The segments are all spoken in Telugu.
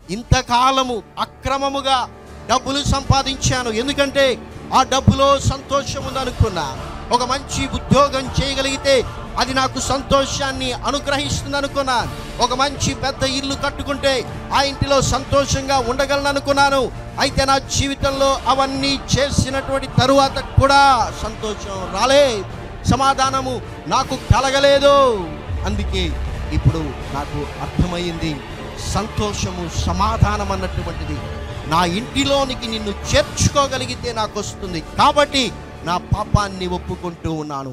ఇంతకాలము అక్రమముగా డబ్బులు సంపాదించాను ఎందుకంటే ఆ డబ్బులో సంతోషం ఉందనుకున్నా ఒక మంచి ఉద్యోగం చేయగలిగితే అది నాకు సంతోషాన్ని అనుగ్రహిస్తుంది అనుకున్నాను ఒక మంచి పెద్ద ఇల్లు కట్టుకుంటే ఆ ఇంటిలో సంతోషంగా ఉండగలను అనుకున్నాను అయితే నా జీవితంలో అవన్నీ చేసినటువంటి తరువాత కూడా సంతోషం రాలే సమాధానము నాకు కలగలేదు అందుకే ఇప్పుడు నాకు అర్థమైంది సంతోషము సమాధానం అన్నటువంటిది నా ఇంటిలోనికి నిన్ను చేర్చుకోగలిగితే నాకు వస్తుంది కాబట్టి నా పాపాన్ని ఒప్పుకుంటూ ఉన్నాను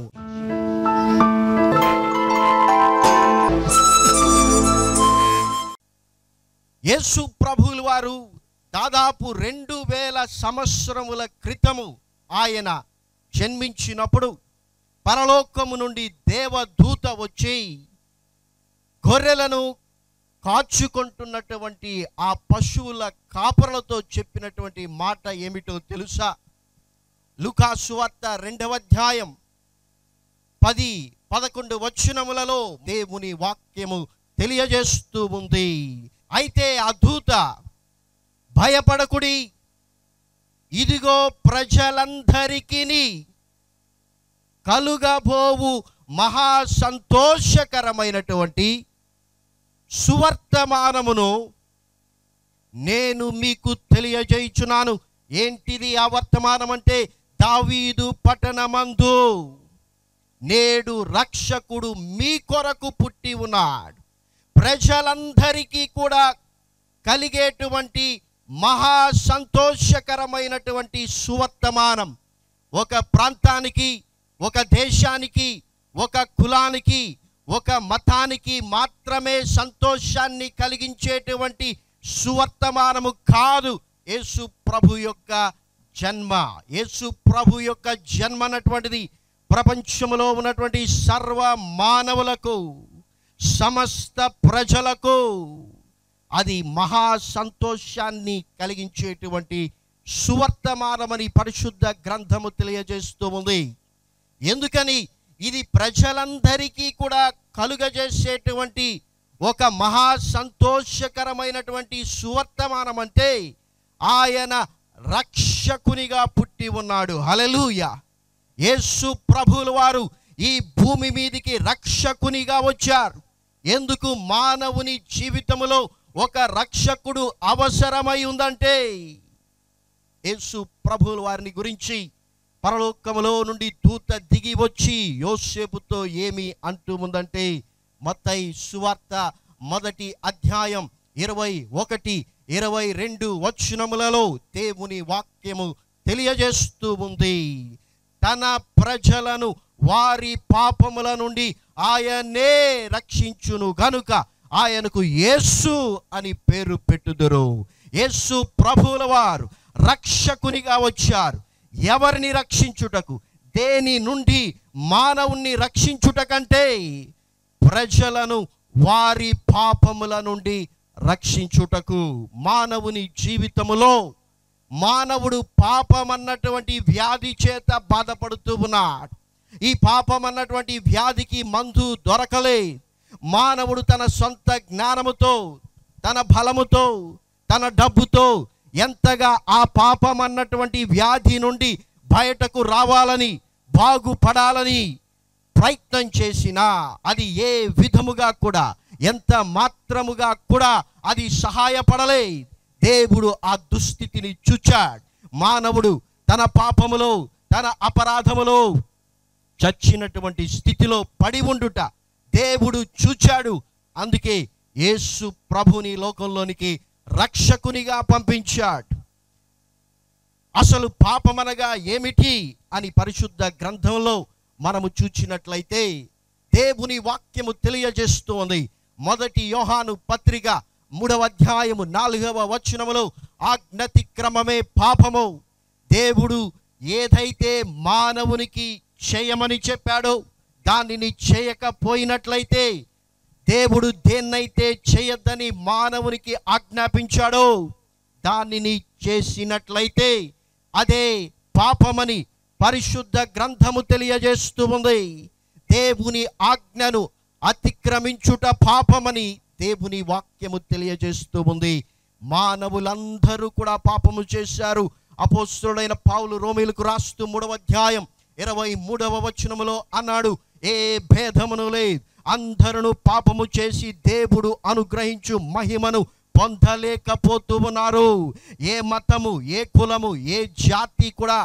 యేసు ప్రభువుల వారు దాదాపు రెండు వేల సంవత్సరముల క్రితము ఆయన జన్మించినప్పుడు పరలోకము నుండి దేవదూత వచ్చి గొర్రెలను కాచుకుంటున్నటువంటి ఆ పశువుల కాపరులతో చెప్పినటువంటి మాట ఏమిటో తెలుసా లుకా సువార్త రెండవ అధ్యాయం పది పదకొండు వచనములలో దేవుని వాక్యము తెలియజేస్తూ ఉంది అయితే ఆ దూత భయపడకుడి ఇదిగో ప్రజలందరికీ కలుగబోవు మహా సంతోషకరమైనటువంటి సువర్తమానమును నేను మీకు తెలియజేయుచున్నాను ఏంటిది ఆ వర్తమానం అంటే దావీదు పట్టణమందు నేడు రక్షకుడు మీ కొరకు పుట్టి ఉన్నాడు ప్రజలందరికీ కూడా కలిగేటువంటి మహా సంతోషకరమైనటువంటి సువర్తమానం ఒక ప్రాంతానికి ఒక దేశానికి ఒక కులానికి ఒక మతానికి మాత్రమే సంతోషాన్ని కలిగించేటువంటి సువర్తమానము కాదు యేసు ప్రభు యొక్క జన్మ యేసు ప్రభు యొక్క జన్మ అన్నటువంటిది ప్రపంచంలో ఉన్నటువంటి సర్వ మానవులకు సమస్త ప్రజలకు అది మహా సంతోషాన్ని కలిగించేటువంటి సువర్తమానమని పరిశుద్ధ గ్రంథము తెలియజేస్తూ ఉంది ఎందుకని ఇది ప్రజలందరికీ కూడా కలుగజేసేటువంటి ఒక మహా సంతోషకరమైనటువంటి సువర్తమానం అంటే ఆయన రక్షకునిగా పుట్టి ఉన్నాడు హలెలూయ యేసు ప్రభువుల వారు ఈ భూమి మీదికి రక్షకునిగా వచ్చారు ఎందుకు మానవుని జీవితములో ఒక రక్షకుడు అవసరమై ఉందంటే యేసు ప్రభువుల వారిని గురించి పరలోకములో నుండి దూత దిగి వచ్చి యోసేపుతో ఏమి అంటూ ఉందంటే మత్తయి సువార్త మొదటి అధ్యాయం ఇరవై ఒకటి ఇరవై రెండు వచనములలో దేవుని వాక్యము తెలియజేస్తూ ఉంది తన ప్రజలను వారి పాపముల నుండి ఆయనే రక్షించును గనుక ఆయనకు యేసు అని పేరు పెట్టుదురు యేసు ప్రభువుల వారు రక్షకునిగా వచ్చారు ఎవరిని రక్షించుటకు దేని నుండి మానవుణ్ణి రక్షించుట కంటే ప్రజలను వారి పాపముల నుండి రక్షించుటకు మానవుని జీవితములో మానవుడు పాపం అన్నటువంటి వ్యాధి చేత బాధపడుతూ ఉన్నాడు ఈ పాపం అన్నటువంటి వ్యాధికి మందు దొరకలే మానవుడు తన సొంత జ్ఞానముతో తన బలముతో తన డబ్బుతో ఎంతగా ఆ పాపం అన్నటువంటి వ్యాధి నుండి బయటకు రావాలని బాగుపడాలని ప్రయత్నం చేసినా అది ఏ విధముగా కూడా ఎంత మాత్రముగా కూడా అది సహాయపడలే దేవుడు ఆ దుస్థితిని చూచాడు మానవుడు తన పాపములో తన అపరాధములో చచ్చినటువంటి స్థితిలో పడి ఉండుట దేవుడు చూచాడు అందుకే యేసు ప్రభుని లోకంలోనికి రక్షకునిగా పంపించాడు అసలు పాపమనగా ఏమిటి అని పరిశుద్ధ గ్రంథంలో మనము చూచినట్లయితే దేవుని వాక్యము తెలియజేస్తూ ఉంది మొదటి యోహాను పత్రిక మూడవ అధ్యాయము నాలుగవ వచనములో ఆజ్ఞతిక్రమమే పాపము దేవుడు ఏదైతే మానవునికి చేయమని చెప్పాడో దానిని చేయకపోయినట్లయితే దేవుడు దేన్నైతే చేయొద్దని మానవునికి ఆజ్ఞాపించాడో దానిని చేసినట్లయితే అదే పాపమని పరిశుద్ధ గ్రంథము తెలియజేస్తూ ఉంది దేవుని ఆజ్ఞను అతిక్రమించుట పాపమని దేవుని వాక్యము తెలియజేస్తూ ఉంది మానవులందరూ కూడా పాపము చేశారు అపోస్తుడైన పావులు రోమిలకు రాస్తూ మూడవ అధ్యాయం ఇరవై మూడవ వచనములో అన్నాడు ఏ భేదమును లేదు అందరూ పాపము చేసి దేవుడు అనుగ్రహించు మహిమను పొందలేకపోతూ ఉన్నారు ఏ మతము ఏ కులము ఏ జాతి కూడా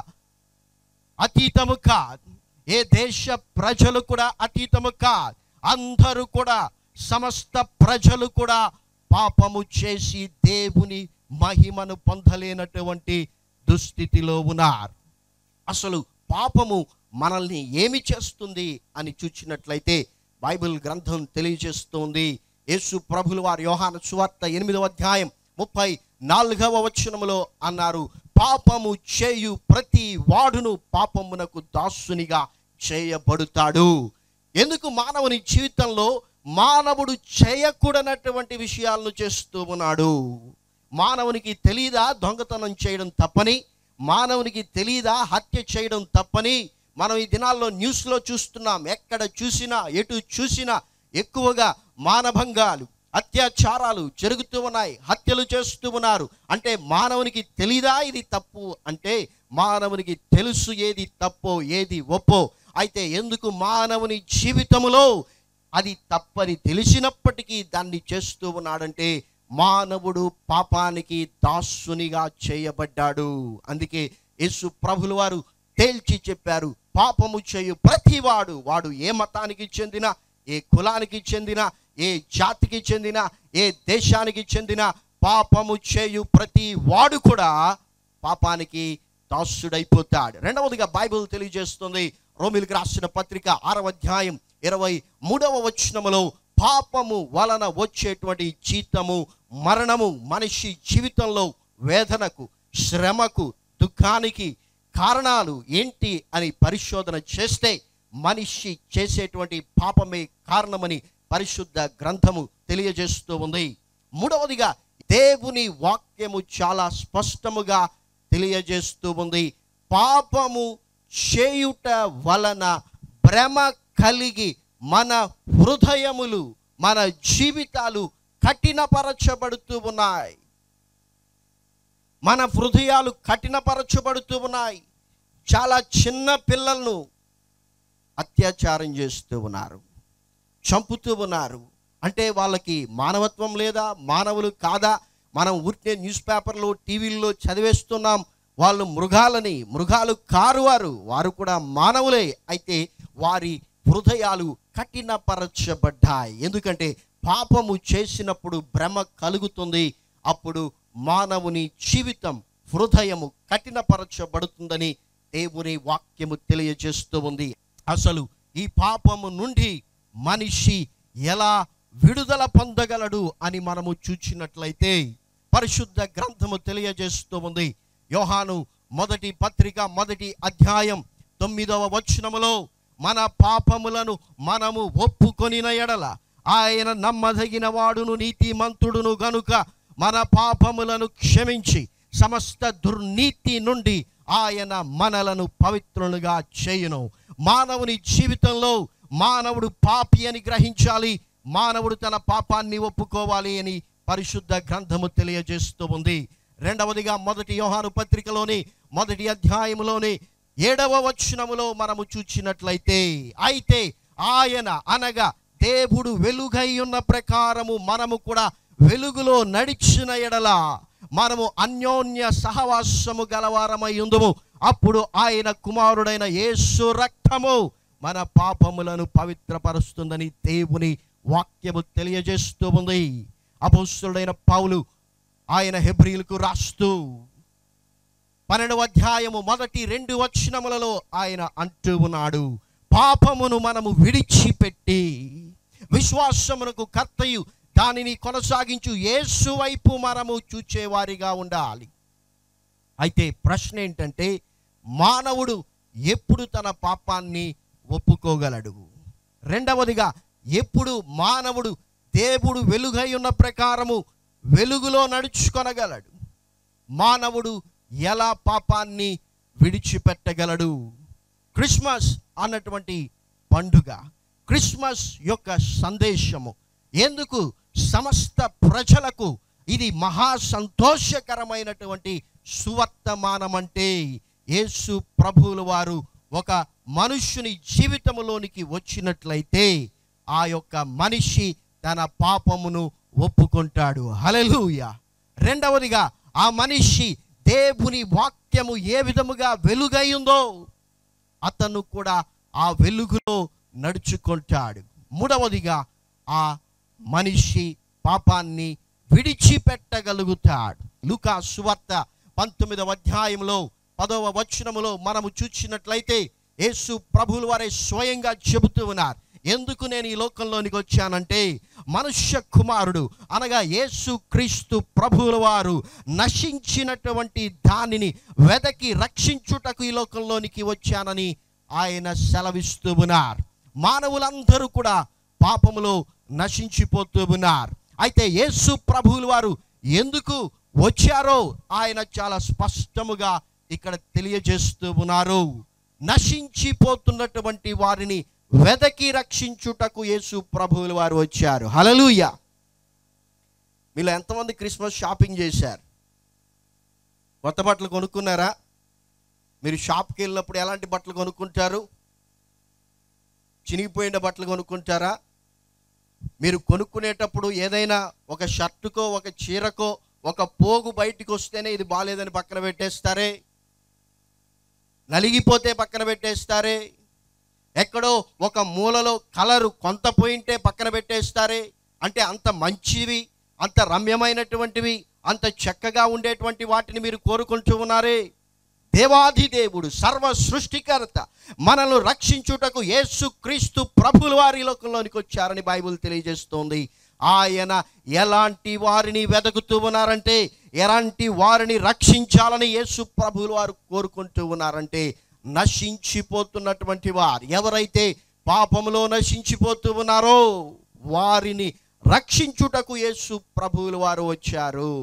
అతీతము కాదు ఏ దేశ ప్రజలు కూడా అతీతము కాదు అందరూ కూడా సమస్త ప్రజలు కూడా పాపము చేసి దేవుని మహిమను పొందలేనటువంటి దుస్థితిలో ఉన్నారు అసలు పాపము మనల్ని ఏమి చేస్తుంది అని చూచినట్లయితే బైబిల్ గ్రంథం తెలియజేస్తోంది యేసు ప్రభులు వారి యోహాను సువార్త ఎనిమిదవ అధ్యాయం ముప్పై నాలుగవ వచనములో అన్నారు పాపము చేయు ప్రతి వాడును పాపమునకు దాసునిగా చేయబడుతాడు ఎందుకు మానవుని జీవితంలో మానవుడు చేయకూడనటువంటి విషయాలను చేస్తూ ఉన్నాడు మానవునికి తెలీదా దొంగతనం చేయడం తప్పని మానవునికి తెలీదా హత్య చేయడం తప్పని మనం ఈ దినాల్లో న్యూస్లో చూస్తున్నాం ఎక్కడ చూసినా ఎటు చూసినా ఎక్కువగా మానభంగాలు అత్యాచారాలు జరుగుతూ ఉన్నాయి హత్యలు చేస్తూ ఉన్నారు అంటే మానవునికి తెలీదా ఇది తప్పు అంటే మానవునికి తెలుసు ఏది తప్పో ఏది ఒప్పో అయితే ఎందుకు మానవుని జీవితములో అది తప్పని తెలిసినప్పటికీ దాన్ని చేస్తూ ఉన్నాడంటే మానవుడు పాపానికి దాసునిగా చేయబడ్డాడు అందుకే యేసు ప్రభులు వారు తేల్చి చెప్పారు పాపము చేయు ప్రతివాడు వాడు ఏ మతానికి చెందిన ఏ కులానికి చెందిన ఏ జాతికి చెందిన ఏ దేశానికి చెందిన పాపము చేయు ప్రతి వాడు కూడా పాపానికి దాసుడైపోతాడు రెండవదిగా బైబిల్ తెలియజేస్తుంది రోమిలికి రాసిన పత్రిక ఆరవ అధ్యాయం ఇరవై మూడవ వచనములో పాపము వలన వచ్చేటువంటి జీతము మరణము మనిషి జీవితంలో వేదనకు శ్రమకు దుఃఖానికి కారణాలు ఏంటి అని పరిశోధన చేస్తే మనిషి చేసేటువంటి పాపమే కారణమని పరిశుద్ధ గ్రంథము తెలియజేస్తూ ఉంది మూడవదిగా దేవుని వాక్యము చాలా స్పష్టముగా తెలియజేస్తూ ఉంది పాపము చేయుట వలన భ్రమ కలిగి మన హృదయములు మన జీవితాలు కఠినపరచబడుతూ ఉన్నాయి మన హృదయాలు కఠినపరచబడుతూ ఉన్నాయి చాలా చిన్న పిల్లలను అత్యాచారం చేస్తూ ఉన్నారు చంపుతూ ఉన్నారు అంటే వాళ్ళకి మానవత్వం లేదా మానవులు కాదా మనం ఊరికే న్యూస్ పేపర్లో టీవీల్లో చదివేస్తున్నాం వాళ్ళు మృగాలని మృగాలు కారు వారు వారు కూడా మానవులే అయితే వారి హృదయాలు కఠినపరచబడ్డాయి ఎందుకంటే పాపము చేసినప్పుడు భ్రమ కలుగుతుంది అప్పుడు మానవుని జీవితం హృదయము కఠినపరచబడుతుందని దేవుని వాక్యము తెలియజేస్తూ ఉంది అసలు ఈ పాపము నుండి మనిషి ఎలా విడుదల పొందగలడు అని మనము చూచినట్లయితే పరిశుద్ధ గ్రంథము తెలియజేస్తూ ఉంది యోహాను మొదటి పత్రిక మొదటి అధ్యాయం తొమ్మిదవ వచనములో మన పాపములను మనము ఒప్పుకొనిన ఎడల ఆయన నమ్మదగిన వాడును నీతిమంతుడును గనుక మన పాపములను క్షమించి సమస్త దుర్నీతి నుండి ఆయన మనలను పవిత్రులుగా చేయును మానవుని జీవితంలో మానవుడు పాపి అని గ్రహించాలి మానవుడు తన పాపాన్ని ఒప్పుకోవాలి అని పరిశుద్ధ గ్రంథము తెలియజేస్తూ ఉంది రెండవదిగా మొదటి యోహాను పత్రికలోని మొదటి అధ్యాయములోని ఏడవ వచనములో మనము చూచినట్లయితే అయితే ఆయన అనగా దేవుడు వెలుగై ఉన్న ప్రకారము మనము కూడా వెలుగులో నడిచిన ఎడల మనము అన్యోన్య సహవాసము గలవారమై ఉందుము అప్పుడు ఆయన కుమారుడైన యేసు రక్తము మన పాపములను పవిత్రపరుస్తుందని దేవుని వాక్యము తెలియజేస్తూ ఉంది అపోస్తుడైన పౌలు ఆయన హెబ్రిలకు రాస్తూ పన్నెండవ అధ్యాయము మొదటి రెండు వచనములలో ఆయన అంటూ ఉన్నాడు పాపమును మనము విడిచిపెట్టి విశ్వాసమునకు కర్తయు దానిని కొనసాగించు యేసు వైపు మనము చూచేవారిగా ఉండాలి అయితే ప్రశ్న ఏంటంటే మానవుడు ఎప్పుడు తన పాపాన్ని ఒప్పుకోగలడు రెండవదిగా ఎప్పుడు మానవుడు దేవుడు వెలుగై ఉన్న ప్రకారము వెలుగులో నడుచుకొనగలడు మానవుడు ఎలా పాపాన్ని విడిచిపెట్టగలడు క్రిస్మస్ అన్నటువంటి పండుగ క్రిస్మస్ యొక్క సందేశము ఎందుకు సమస్త ప్రజలకు ఇది మహా సంతోషకరమైనటువంటి సువర్తమానం అంటే యేసు ప్రభువుల వారు ఒక మనుష్యుని జీవితంలోనికి వచ్చినట్లయితే ఆ యొక్క మనిషి తన పాపమును ఒప్పుకుంటాడు హలెలూయ రెండవదిగా ఆ మనిషి దేవుని వాక్యము ఏ విధముగా వెలుగై ఉందో అతను కూడా ఆ వెలుగులో నడుచుకుంటాడు మూడవదిగా ఆ మనిషి పాపాన్ని విడిచిపెట్టగలుగుతాడు లూకా సువార్త పంతొమ్మిదవ అధ్యాయంలో పదవ వచనములో మనము చూసినట్లయితే యేసు ప్రభువుల వారే స్వయంగా చెబుతూ ఉన్నారు ఎందుకు నేను ఈ లోకంలోనికి వచ్చానంటే మనుష్య కుమారుడు అనగా యేసు క్రీస్తు ప్రభువుల వారు నశించినటువంటి దానిని వెదకి రక్షించుటకు ఈ లోకంలోనికి వచ్చానని ఆయన సెలవిస్తూ ఉన్నారు మానవులందరూ కూడా పాపములో నశించిపోతూ ఉన్నారు అయితే యేసు ప్రభువుల వారు ఎందుకు వచ్చారో ఆయన చాలా స్పష్టముగా ఇక్కడ తెలియజేస్తూ ఉన్నారు నశించిపోతున్నటువంటి వారిని వెదకి రక్షించుటకు యేసు ప్రభువుల వారు వచ్చారు హలలుయ మీలో ఎంతమంది క్రిస్మస్ షాపింగ్ చేశారు కొత్త బట్టలు కొనుక్కున్నారా మీరు షాప్కి వెళ్ళినప్పుడు ఎలాంటి బట్టలు కొనుక్కుంటారు చినిగిపోయిన బట్టలు కొనుక్కుంటారా మీరు కొనుక్కునేటప్పుడు ఏదైనా ఒక షర్టుకో ఒక చీరకో ఒక పోగు బయటికి వస్తేనే ఇది బాగాలేదని పక్కన పెట్టేస్తారే నలిగిపోతే పక్కన పెట్టేస్తారే ఎక్కడో ఒక మూలలో కలరు కొంత పోయింటే పక్కన పెట్టేస్తారే అంటే అంత మంచివి అంత రమ్యమైనటువంటివి అంత చక్కగా ఉండేటువంటి వాటిని మీరు కోరుకుంటూ ఉన్నారే దేవాది దేవుడు సర్వ సృష్టికర్త మనల్ని రక్షించుటకు యేసు క్రీస్తు ప్రభుల వారి లోకంలోనికి వచ్చారని బైబిల్ తెలియజేస్తోంది ఆయన ఎలాంటి వారిని వెతుకుతూ ఉన్నారంటే ఎలాంటి వారిని రక్షించాలని యేసు ప్రభుల వారు కోరుకుంటూ ఉన్నారంటే నశించిపోతున్నటువంటి వారు ఎవరైతే పాపములో నశించిపోతూ ఉన్నారో వారిని రక్షించుటకు యేసు ప్రభువుల వారు వచ్చారు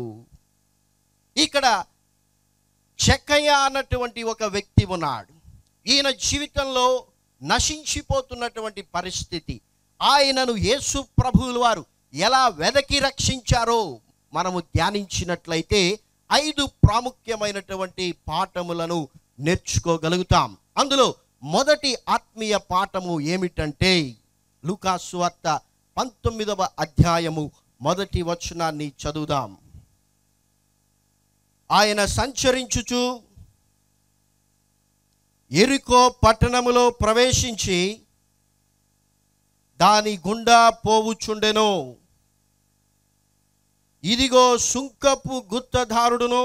ఇక్కడ చెక్కయ్య అన్నటువంటి ఒక వ్యక్తి ఉన్నాడు ఈయన జీవితంలో నశించిపోతున్నటువంటి పరిస్థితి ఆయనను యేసు ప్రభువుల వారు ఎలా వెదకి రక్షించారో మనము ధ్యానించినట్లయితే ఐదు ప్రాముఖ్యమైనటువంటి పాఠములను నేర్చుకోగలుగుతాం అందులో మొదటి ఆత్మీయ పాఠము ఏమిటంటే లూకాసు వార్త పంతొమ్మిదవ అధ్యాయము మొదటి వచనాన్ని చదువుదాం ఆయన సంచరించుచు ఎరికో పట్టణములో ప్రవేశించి దాని గుండా పోవుచుండెను ఇదిగో సుంకపు గుత్తధారుడును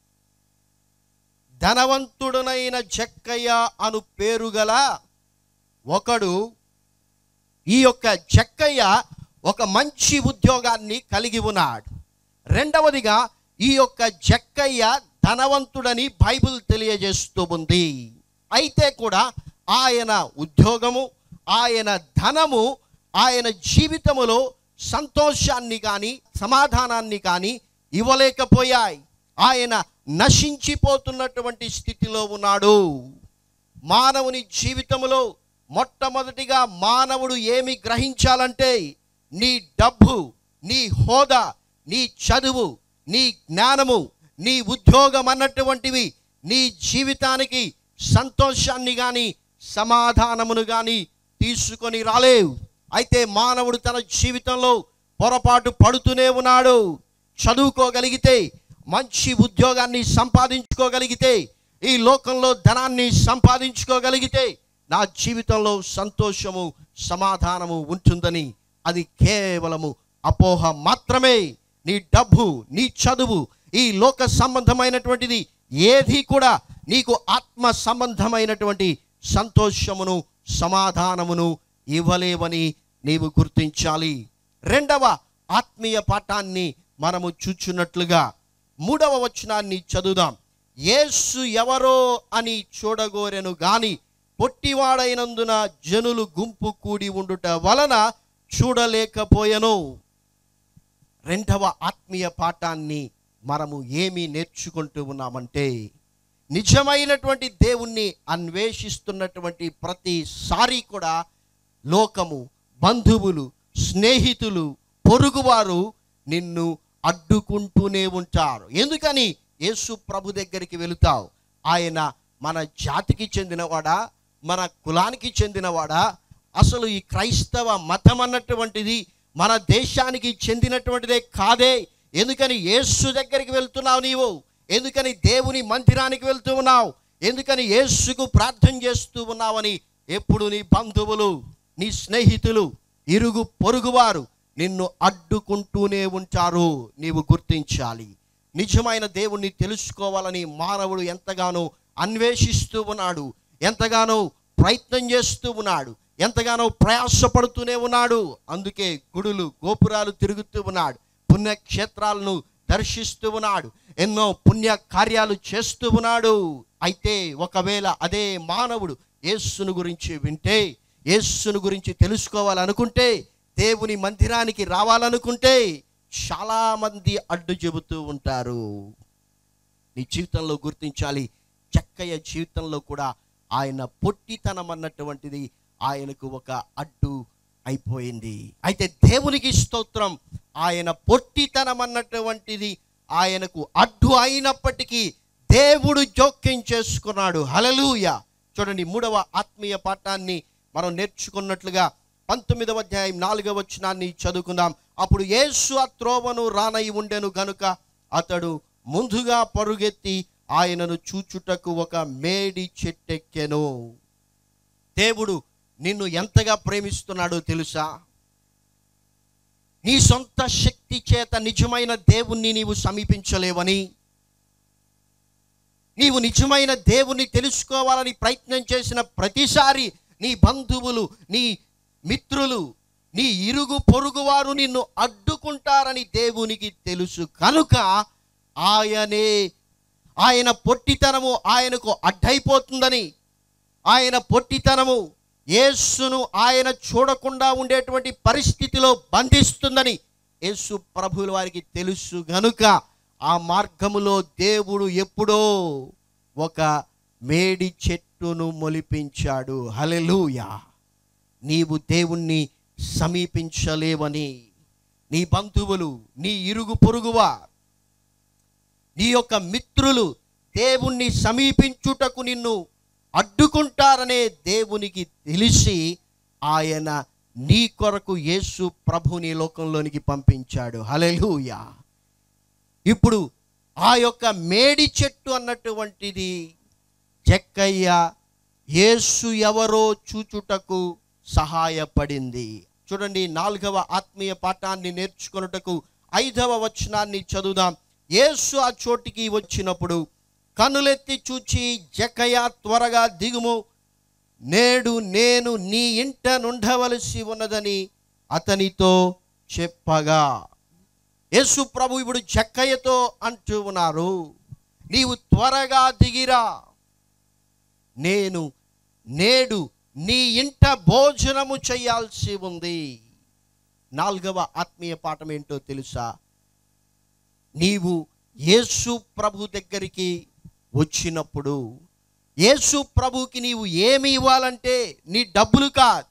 ధనవంతుడునైన జక్కయ్య అను పేరు గల ఒకడు ఈ యొక్క జక్కయ్య ఒక మంచి ఉద్యోగాన్ని కలిగి ఉన్నాడు రెండవదిగా ఈ యొక్క జక్కయ్య ధనవంతుడని బైబిల్ తెలియజేస్తూ ఉంది అయితే కూడా ఆయన ఉద్యోగము ఆయన ధనము ఆయన జీవితములో సంతోషాన్ని కానీ సమాధానాన్ని కానీ ఇవ్వలేకపోయాయి ఆయన నశించిపోతున్నటువంటి స్థితిలో ఉన్నాడు మానవుని జీవితంలో మొట్టమొదటిగా మానవుడు ఏమి గ్రహించాలంటే నీ డబ్బు నీ హోదా నీ చదువు నీ జ్ఞానము నీ ఉద్యోగం అన్నటువంటివి నీ జీవితానికి సంతోషాన్ని కానీ సమాధానమును కానీ తీసుకొని రాలేవు అయితే మానవుడు తన జీవితంలో పొరపాటు పడుతూనే ఉన్నాడు చదువుకోగలిగితే మంచి ఉద్యోగాన్ని సంపాదించుకోగలిగితే ఈ లోకంలో ధనాన్ని సంపాదించుకోగలిగితే నా జీవితంలో సంతోషము సమాధానము ఉంటుందని అది కేవలము అపోహ మాత్రమే నీ డబ్బు నీ చదువు ఈ లోక సంబంధమైనటువంటిది ఏది కూడా నీకు ఆత్మ సంబంధమైనటువంటి సంతోషమును సమాధానమును ఇవ్వలేవని నీవు గుర్తించాలి రెండవ ఆత్మీయ పాఠాన్ని మనము చూచున్నట్లుగా మూడవ వచనాన్ని చదువుదాం యేసు ఎవరో అని చూడగోరెను గాని పొట్టివాడైనందున జనులు గుంపు కూడి ఉండుట వలన చూడలేకపోయెను రెండవ ఆత్మీయ పాఠాన్ని మనము ఏమి నేర్చుకుంటూ ఉన్నామంటే నిజమైనటువంటి దేవుణ్ణి అన్వేషిస్తున్నటువంటి ప్రతిసారి కూడా లోకము బంధువులు స్నేహితులు పొరుగువారు నిన్ను అడ్డుకుంటూనే ఉంటారు ఎందుకని యేసు ప్రభు దగ్గరికి వెళుతావు ఆయన మన జాతికి చెందినవాడా మన కులానికి చెందినవాడా అసలు ఈ క్రైస్తవ మతం అన్నటువంటిది మన దేశానికి చెందినటువంటిదే కాదే ఎందుకని యేసు దగ్గరికి వెళ్తున్నావు నీవు ఎందుకని దేవుని మందిరానికి వెళ్తూ ఉన్నావు ఎందుకని యేసుకు ప్రార్థన చేస్తూ ఉన్నావని ఎప్పుడు నీ బంధువులు నీ స్నేహితులు ఇరుగు పొరుగువారు నిన్ను అడ్డుకుంటూనే ఉంటారు నీవు గుర్తించాలి నిజమైన దేవుణ్ణి తెలుసుకోవాలని మానవుడు ఎంతగానో అన్వేషిస్తూ ఉన్నాడు ఎంతగానో ప్రయత్నం చేస్తూ ఉన్నాడు ఎంతగానో ప్రయాసపడుతూనే ఉన్నాడు అందుకే గుడులు గోపురాలు తిరుగుతూ ఉన్నాడు పుణ్యక్షేత్రాలను దర్శిస్తూ ఉన్నాడు ఎన్నో పుణ్య కార్యాలు చేస్తూ ఉన్నాడు అయితే ఒకవేళ అదే మానవుడు యేస్సును గురించి వింటే యేస్సును గురించి తెలుసుకోవాలనుకుంటే దేవుని మందిరానికి రావాలనుకుంటే చాలామంది అడ్డు చెబుతూ ఉంటారు నీ జీవితంలో గుర్తించాలి చక్కయ్య జీవితంలో కూడా ఆయన పొట్టితనం అన్నటువంటిది ఆయనకు ఒక అడ్డు అయిపోయింది అయితే దేవునికి స్తోత్రం ఆయన పొట్టితనం అన్నటువంటిది ఆయనకు అడ్డు అయినప్పటికీ దేవుడు జోక్యం చేసుకున్నాడు హలలుయ చూడండి మూడవ ఆత్మీయ పాఠాన్ని మనం నేర్చుకున్నట్లుగా పంతొమ్మిదవ అధ్యాయం నాలుగవ వచనాన్ని చదువుకుందాం అప్పుడు యేసు ఆ త్రోవను రానై ఉండెను గనుక అతడు ముందుగా పరుగెత్తి ఆయనను చూచుటకు ఒక మేడి చెట్టెక్కెను దేవుడు నిన్ను ఎంతగా ప్రేమిస్తున్నాడో తెలుసా నీ సొంత శక్తి చేత నిజమైన దేవుణ్ణి నీవు సమీపించలేవని నీవు నిజమైన దేవుణ్ణి తెలుసుకోవాలని ప్రయత్నం చేసిన ప్రతిసారి నీ బంధువులు నీ మిత్రులు నీ ఇరుగు పొరుగువారు నిన్ను అడ్డుకుంటారని దేవునికి తెలుసు కనుక ఆయనే ఆయన పొట్టితనము ఆయనకు అడ్డైపోతుందని ఆయన పొట్టితనము యేసును ఆయన చూడకుండా ఉండేటువంటి పరిస్థితిలో బంధిస్తుందని యేసు ప్రభువుల వారికి తెలుసు గనుక ఆ మార్గములో దేవుడు ఎప్పుడో ఒక మేడి చెట్టును మొలిపించాడు హలెలూయా నీవు దేవుణ్ణి సమీపించలేవని నీ బంధువులు నీ ఇరుగు పొరుగువా నీ యొక్క మిత్రులు దేవుణ్ణి సమీపించుటకు నిన్ను అడ్డుకుంటారనే దేవునికి తెలిసి ఆయన నీ కొరకు యేసు ప్రభుని లోకంలోనికి పంపించాడు హలెలూయా ఇప్పుడు ఆ యొక్క మేడి చెట్టు అన్నటువంటిది చెక్కయ్య యేసు ఎవరో చూచుటకు సహాయపడింది చూడండి నాలుగవ ఆత్మీయ పాఠాన్ని నేర్చుకొనుటకు ఐదవ వచనాన్ని చదువుదాం యేసు ఆ చోటికి వచ్చినప్పుడు కనులెత్తి చూచి జకయ త్వరగా దిగుము నేడు నేను నీ ఇంట నుండవలసి ఉన్నదని అతనితో చెప్పగా యేసు ప్రభు ఇప్పుడు జక్కయ్యతో అంటూ ఉన్నారు నీవు త్వరగా దిగిరా నేను నేడు నీ ఇంట భోజనము చేయాల్సి ఉంది నాలుగవ ఆత్మీయ పాఠం ఏంటో తెలుసా నీవు యేసు ప్రభు దగ్గరికి వచ్చినప్పుడు యేసు ప్రభుకి నీవు ఏమి ఇవ్వాలంటే నీ డబ్బులు కాదు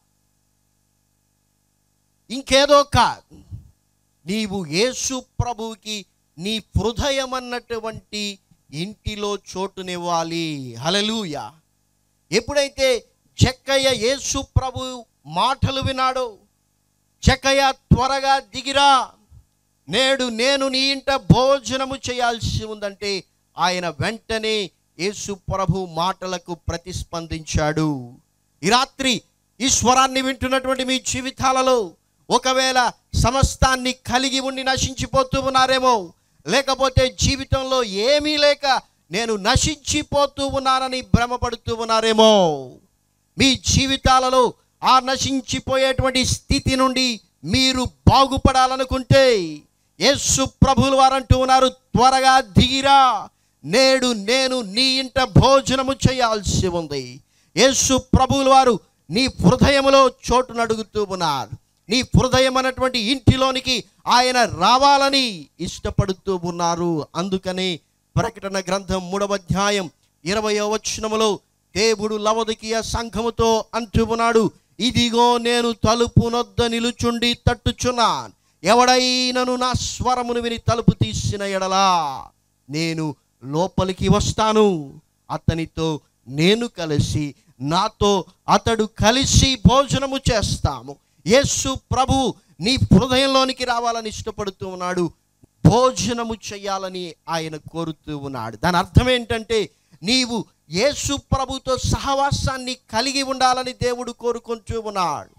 ఇంకేదో కాదు నీవు యేసు ప్రభువుకి నీ హృదయం అన్నటువంటి ఇంటిలో చోటునివ్వాలి హలలుయ ఎప్పుడైతే చెక్కయ్య యేసు ప్రభు మాటలు వినాడో చెక్కయ్య త్వరగా దిగిరా నేడు నేను నీ ఇంట భోజనము చేయాల్సి ఉందంటే ఆయన వెంటనే యేసు ప్రభు మాటలకు ప్రతిస్పందించాడు ఈ రాత్రి ఈ స్వరాన్ని వింటున్నటువంటి మీ జీవితాలలో ఒకవేళ సమస్తాన్ని కలిగి ఉండి నశించిపోతూ ఉన్నారేమో లేకపోతే జీవితంలో ఏమీ లేక నేను నశించిపోతూ ఉన్నానని భ్రమపడుతూ ఉన్నారేమో మీ జీవితాలలో ఆ నశించిపోయేటువంటి స్థితి నుండి మీరు బాగుపడాలనుకుంటే యేసు ప్రభువులు వారంటూ ఉన్నారు త్వరగా దిగిరా నేడు నేను నీ ఇంట భోజనము చేయాల్సి ఉంది యేసు ప్రభువుల వారు నీ హృదయములో చోటును అడుగుతూ ఉన్నారు నీ హృదయం అన్నటువంటి ఇంటిలోనికి ఆయన రావాలని ఇష్టపడుతూ ఉన్నారు అందుకని ప్రకటన గ్రంథం మూడవ అధ్యాయం ఇరవయో వచనములో దేవుడు లవదికీయ సంఘముతో అంటూ ఉన్నాడు ఇదిగో నేను తలుపు నొద్ద నిలుచుండి తట్టుచున్నాను ఎవడైనను నా స్వరమును విని తలుపు తీసిన ఎడలా నేను లోపలికి వస్తాను అతనితో నేను కలిసి నాతో అతడు కలిసి భోజనము చేస్తాము యేసు ప్రభు నీ హృదయంలోనికి రావాలని ఇష్టపడుతూ ఉన్నాడు భోజనము చేయాలని ఆయన కోరుతూ ఉన్నాడు దాని అర్థం ఏంటంటే నీవు యేసు ప్రభుతో సహవాసాన్ని కలిగి ఉండాలని దేవుడు కోరుకుంటూ ఉన్నాడు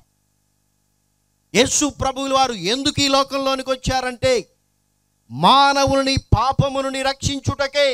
యేసు ప్రభువుల వారు ఎందుకు ఈ లోకంలోనికి వచ్చారంటే మానవుని పాపము నుండి రక్షించుటకే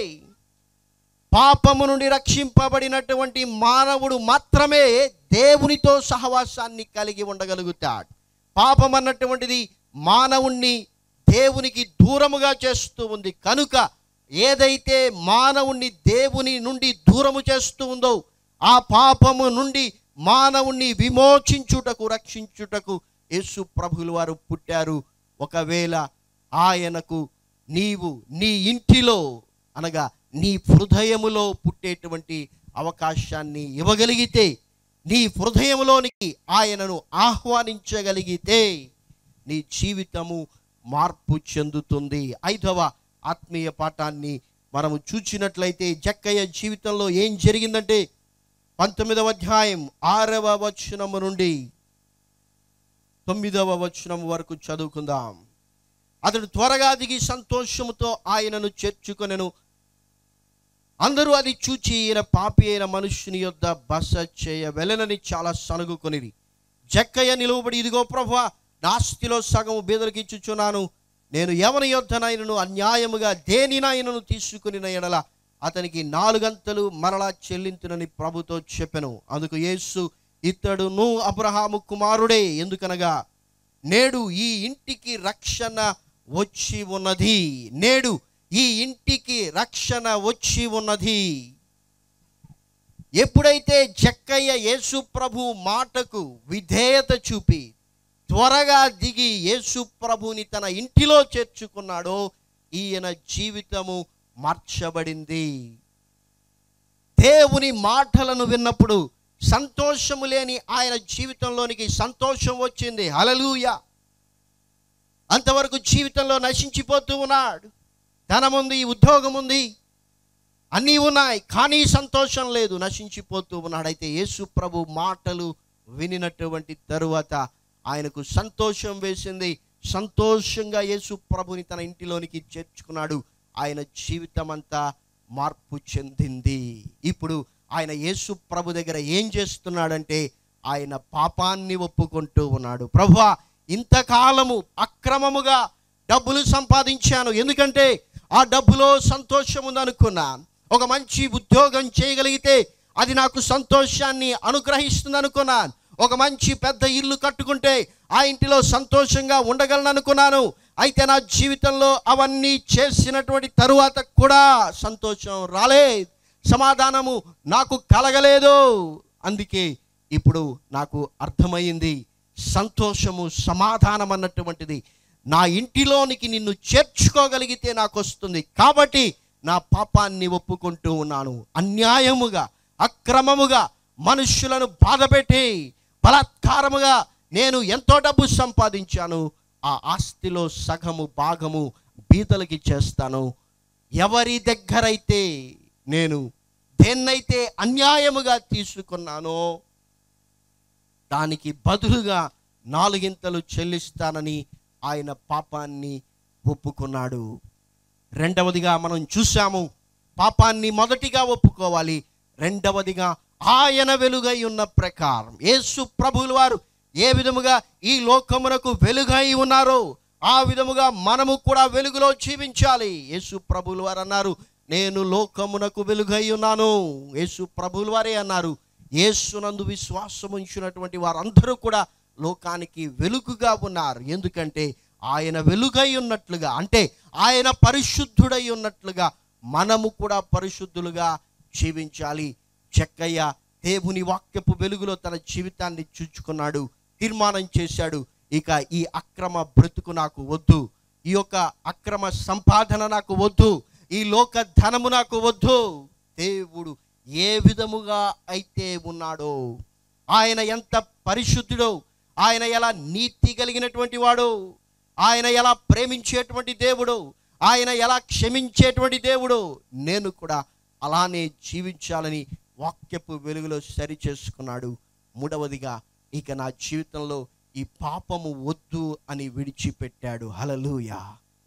పాపము నుండి రక్షింపబడినటువంటి మానవుడు మాత్రమే దేవునితో సహవాసాన్ని కలిగి ఉండగలుగుతాడు పాపం అన్నటువంటిది మానవుణ్ణి దేవునికి దూరముగా చేస్తూ ఉంది కనుక ఏదైతే మానవుణ్ణి దేవుని నుండి దూరము చేస్తూ ఉందో ఆ పాపము నుండి మానవుణ్ణి విమోచించుటకు రక్షించుటకు యేసు ప్రభువుల వారు పుట్టారు ఒకవేళ ఆయనకు నీవు నీ ఇంటిలో అనగా నీ హృదయములో పుట్టేటువంటి అవకాశాన్ని ఇవ్వగలిగితే నీ హృదయములోనికి ఆయనను ఆహ్వానించగలిగితే నీ జీవితము మార్పు చెందుతుంది ఐదవ ఆత్మీయ పాఠాన్ని మనము చూచినట్లయితే జక్కయ్య జీవితంలో ఏం జరిగిందంటే పంతొమ్మిదవ అధ్యాయం ఆరవ వచనము నుండి తొమ్మిదవ వచనం వరకు చదువుకుందాం అతడు త్వరగా దిగి సంతోషముతో ఆయనను చేర్చుకొనెను అందరూ అది చూచి ఈయన పాపి అయిన మనుష్యుని యొద్ద బస చేయ వెళ్ళనని చాలా సనుగుకొనిరి జక్కయ్య నిలువబడి ఇదిగో ప్రభా నాస్తిలో సగము బీదలకి ఇచ్చుచున్నాను నేను ఎవరి యొద్దనైనను అన్యాయముగా దేనినైనను తీసుకుని ఎడల అతనికి నాలుగంతలు మరలా చెల్లించునని ప్రభుతో చెప్పెను అందుకు యేసు ఇతడును అబ్రహాము కుమారుడే ఎందుకనగా నేడు ఈ ఇంటికి రక్షణ వచ్చి ఉన్నది నేడు ఈ ఇంటికి రక్షణ వచ్చి ఉన్నది ఎప్పుడైతే జక్కయ్య యేసు ప్రభు మాటకు విధేయత చూపి త్వరగా దిగి యేసు ప్రభుని తన ఇంటిలో చేర్చుకున్నాడో ఈయన జీవితము మార్చబడింది దేవుని మాటలను విన్నప్పుడు సంతోషము లేని ఆయన జీవితంలోనికి సంతోషం వచ్చింది హలలుయ అంతవరకు జీవితంలో నశించిపోతూ ఉన్నాడు ధనముంది ఉద్యోగం ఉంది అన్నీ ఉన్నాయి కానీ సంతోషం లేదు నశించిపోతూ ఉన్నాడు అయితే యేసు ప్రభు మాటలు వినినటువంటి తరువాత ఆయనకు సంతోషం వేసింది సంతోషంగా యేసు ప్రభుని తన ఇంటిలోనికి చేర్చుకున్నాడు ఆయన జీవితం అంతా మార్పు చెందింది ఇప్పుడు ఆయన యేసు ప్రభు దగ్గర ఏం చేస్తున్నాడంటే ఆయన పాపాన్ని ఒప్పుకుంటూ ఉన్నాడు ప్రభువా ఇంతకాలము అక్రమముగా డబ్బులు సంపాదించాను ఎందుకంటే ఆ డబ్బులో సంతోషం ఉందనుకున్నా ఒక మంచి ఉద్యోగం చేయగలిగితే అది నాకు సంతోషాన్ని అనుగ్రహిస్తుంది అనుకున్నాను ఒక మంచి పెద్ద ఇల్లు కట్టుకుంటే ఆ ఇంటిలో సంతోషంగా ఉండగలను అనుకున్నాను అయితే నా జీవితంలో అవన్నీ చేసినటువంటి తరువాత కూడా సంతోషం రాలేదు సమాధానము నాకు కలగలేదు అందుకే ఇప్పుడు నాకు అర్థమైంది సంతోషము సమాధానం అన్నటువంటిది నా ఇంటిలోనికి నిన్ను చేర్చుకోగలిగితే నాకు వస్తుంది కాబట్టి నా పాపాన్ని ఒప్పుకుంటూ ఉన్నాను అన్యాయముగా అక్రమముగా మనుష్యులను బాధపెట్టి బలాత్కారముగా నేను ఎంతో డబ్బు సంపాదించాను ఆ ఆస్తిలో సగము భాగము బీదలకి చేస్తాను ఎవరి దగ్గరైతే నేను దేన్నైతే అన్యాయముగా తీసుకున్నానో దానికి బదులుగా నాలుగింతలు చెల్లిస్తానని ఆయన పాపాన్ని ఒప్పుకున్నాడు రెండవదిగా మనం చూసాము పాపాన్ని మొదటిగా ఒప్పుకోవాలి రెండవదిగా ఆయన వెలుగై ఉన్న ప్రకారం యేసు ప్రభువుల వారు ఏ విధముగా ఈ లోకమునకు వెలుగై ఉన్నారో ఆ విధముగా మనము కూడా వెలుగులో జీవించాలి యేసు ప్రభువుల వారు అన్నారు నేను లోకమునకు వెలుగై ఉన్నాను యేసు ప్రభువుల వారే అన్నారు యేసునందు విశ్వాసం ఉంచినటువంటి వారందరూ కూడా లోకానికి వెలుగుగా ఉన్నారు ఎందుకంటే ఆయన వెలుగై ఉన్నట్లుగా అంటే ఆయన పరిశుద్ధుడై ఉన్నట్లుగా మనము కూడా పరిశుద్ధులుగా జీవించాలి చెక్కయ్య దేవుని వాక్యపు వెలుగులో తన జీవితాన్ని చూచుకున్నాడు తీర్మానం చేశాడు ఇక ఈ అక్రమ బ్రతుకు నాకు వద్దు ఈ యొక్క అక్రమ సంపాదన నాకు వద్దు ఈ లోక ధనము నాకు వద్దు దేవుడు ఏ విధముగా అయితే ఉన్నాడో ఆయన ఎంత పరిశుద్ధుడో ఆయన ఎలా నీతి కలిగినటువంటి వాడో ఆయన ఎలా ప్రేమించేటువంటి దేవుడు ఆయన ఎలా క్షమించేటువంటి దేవుడు నేను కూడా అలానే జీవించాలని వాక్యపు వెలుగులో సరి చేసుకున్నాడు మూడవదిగా ఇక నా జీవితంలో ఈ పాపము వద్దు అని విడిచిపెట్టాడు హలలుయా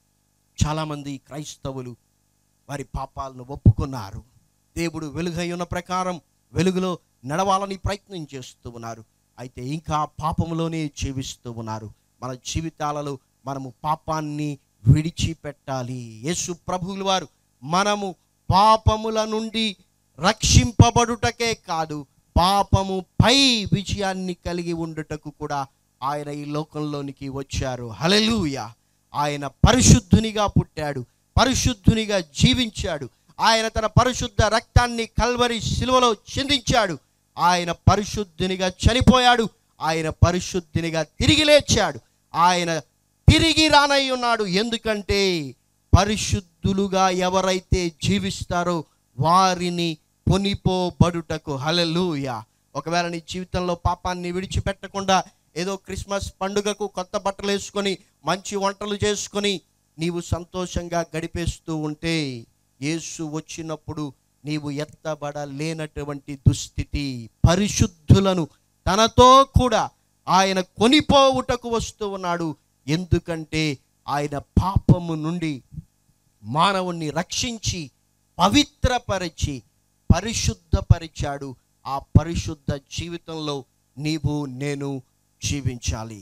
చాలామంది క్రైస్తవులు వారి పాపాలను ఒప్పుకున్నారు దేవుడు వెలుగై ఉన్న ప్రకారం వెలుగులో నడవాలని ప్రయత్నం చేస్తూ ఉన్నారు అయితే ఇంకా పాపములోనే జీవిస్తూ ఉన్నారు మన జీవితాలలో మనము పాపాన్ని విడిచిపెట్టాలి యేసు ప్రభువుల వారు మనము పాపముల నుండి రక్షింపబడుటకే కాదు పాపము పై విజయాన్ని కలిగి ఉండుటకు కూడా ఆయన ఈ లోకంలోనికి వచ్చారు హలెలూయ ఆయన పరిశుద్ధునిగా పుట్టాడు పరిశుద్ధునిగా జీవించాడు ఆయన తన పరిశుద్ధ రక్తాన్ని కల్వరి శిలువలో చిందించాడు ఆయన పరిశుద్ధునిగా చనిపోయాడు ఆయన పరిశుద్ధునిగా తిరిగి లేచాడు ఆయన తిరిగి రానై ఉన్నాడు ఎందుకంటే పరిశుద్ధులుగా ఎవరైతే జీవిస్తారో వారిని కొనిపోబడుటకు హలలుయ ఒకవేళ నీ జీవితంలో పాపాన్ని విడిచిపెట్టకుండా ఏదో క్రిస్మస్ పండుగకు కొత్త బట్టలు వేసుకొని మంచి వంటలు చేసుకొని నీవు సంతోషంగా గడిపేస్తూ ఉంటే యేసు వచ్చినప్పుడు నీవు ఎత్తబడలేనటువంటి దుస్థితి పరిశుద్ధులను తనతో కూడా ఆయన కొనిపోవుటకు వస్తూ ఉన్నాడు ఎందుకంటే ఆయన పాపము నుండి మానవుణ్ణి రక్షించి పవిత్రపరిచి పరిశుద్ధపరిచాడు ఆ పరిశుద్ధ జీవితంలో నీవు నేను జీవించాలి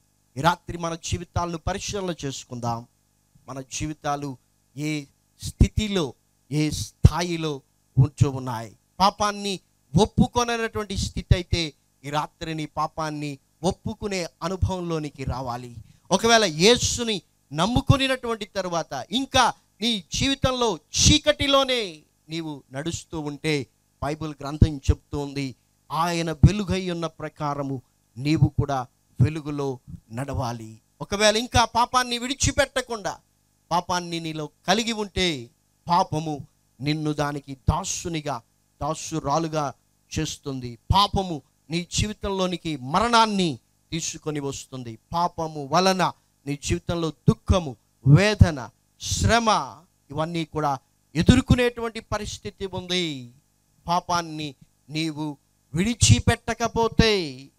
ఈ రాత్రి మన జీవితాలను పరిశీలన చేసుకుందాం మన జీవితాలు ఏ స్థితిలో ఏ స్థాయిలో ఉంటూ ఉన్నాయి పాపాన్ని ఒప్పుకొనటువంటి స్థితి అయితే ఈ రాత్రి నీ పాపాన్ని ఒప్పుకునే అనుభవంలోనికి రావాలి ఒకవేళ యేసుని నమ్ముకునినటువంటి తరువాత ఇంకా నీ జీవితంలో చీకటిలోనే నీవు నడుస్తూ ఉంటే బైబిల్ గ్రంథం చెప్తోంది ఆయన వెలుగై ఉన్న ప్రకారము నీవు కూడా వెలుగులో నడవాలి ఒకవేళ ఇంకా పాపాన్ని విడిచిపెట్టకుండా పాపాన్ని నీలో కలిగి ఉంటే పాపము నిన్ను దానికి దాసునిగా దాసురాలుగా చేస్తుంది పాపము నీ జీవితంలోనికి మరణాన్ని తీసుకొని వస్తుంది పాపము వలన నీ జీవితంలో దుఃఖము వేదన శ్రమ ఇవన్నీ కూడా ఎదుర్కొనేటువంటి పరిస్థితి ఉంది పాపాన్ని నీవు విడిచిపెట్టకపోతే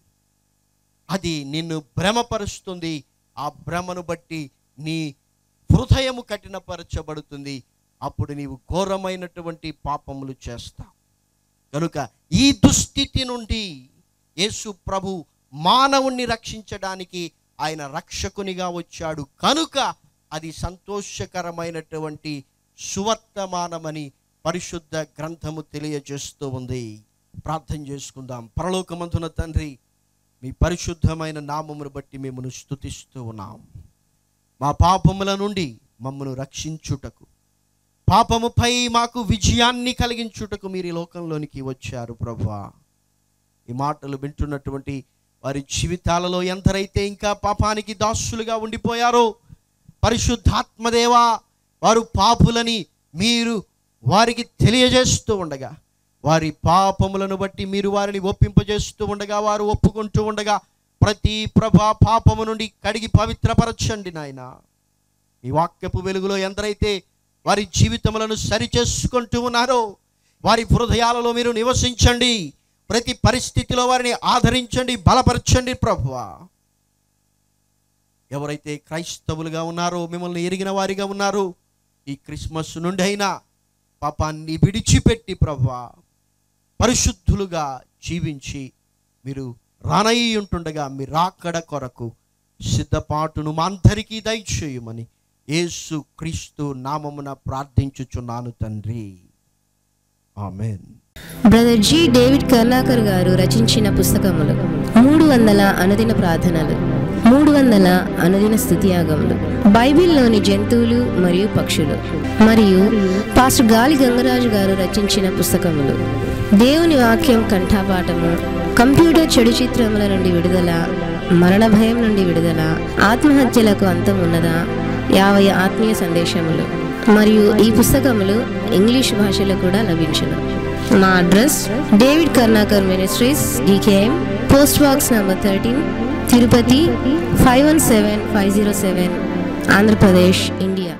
అది నిన్ను భ్రమపరుస్తుంది ఆ భ్రమను బట్టి నీ హృదయము కఠినపరచబడుతుంది అప్పుడు నీవు ఘోరమైనటువంటి పాపములు చేస్తావు కనుక ఈ దుస్థితి నుండి యేసు ప్రభు మానవుణ్ణి రక్షించడానికి ఆయన రక్షకునిగా వచ్చాడు కనుక అది సంతోషకరమైనటువంటి సువర్తమానమని పరిశుద్ధ గ్రంథము తెలియజేస్తూ ఉంది ప్రార్థన చేసుకుందాం పరలోకమంతున తండ్రి మీ పరిశుద్ధమైన నామమును బట్టి మిమ్మల్ని స్తుతిస్తూ ఉన్నాం మా పాపముల నుండి మమ్మను రక్షించుటకు పాపముపై మాకు విజయాన్ని కలిగించుటకు మీరు ఈ లోకంలోనికి వచ్చారు ప్రభా ఈ మాటలు వింటున్నటువంటి వారి జీవితాలలో ఎంతరైతే ఇంకా పాపానికి దాసులుగా ఉండిపోయారో పరిశుద్ధాత్మదేవా వారు పాపులని మీరు వారికి తెలియజేస్తూ ఉండగా వారి పాపములను బట్టి మీరు వారిని ఒప్పింపజేస్తూ ఉండగా వారు ఒప్పుకుంటూ ఉండగా ప్రతి ప్రభా పాపము నుండి కడిగి పవిత్రపరచండి నాయన ఈ వాక్యపు వెలుగులో ఎందరైతే వారి జీవితములను సరిచేసుకుంటూ ఉన్నారో వారి హృదయాలలో మీరు నివసించండి ప్రతి పరిస్థితిలో వారిని ఆదరించండి బలపరచండి ప్రభువా ఎవరైతే క్రైస్తవులుగా ఉన్నారో మిమ్మల్ని ఎరిగిన వారిగా ఉన్నారో ఈ క్రిస్మస్ నుండి అయినా పాపాన్ని విడిచిపెట్టి ప్రభువా పరిశుద్ధులుగా జీవించి మీరు రానయ్యి ఉంటుండగా మీ రాకడ కొరకు సిద్ధపాటును మా అందరికీ దయచేయమని యేసు క్రీస్తు నామమున ప్రార్థించుచున్నాను తండ్రి amen brother G David Karnakar గారు రచించిన పుస్తకములు మూడు వందల అనుదిన ప్రార్థనలు మూడు వందల అనుదిన స్థుతియాగములు బైబిల్లోని జంతువులు మరియు పక్షులు మరియు పాస్టర్ గాలి గంగరాజు గారు రచించిన పుస్తకములు దేవుని వాక్యం కంఠాపాఠము కంప్యూటర్ చెడు చిత్రముల నుండి విడుదల మరణ భయం నుండి విడుదల ఆత్మహత్యలకు అంతం ఉన్నదా యాభై ఆత్మీయ సందేశములు మరియు ఈ పుస్తకములు ఇంగ్లీష్ భాషలో కూడా లభించును మా address David Karnakar ministries DKM post box number thirteen Tirupati five one seven five zero seven Andhra Pradesh India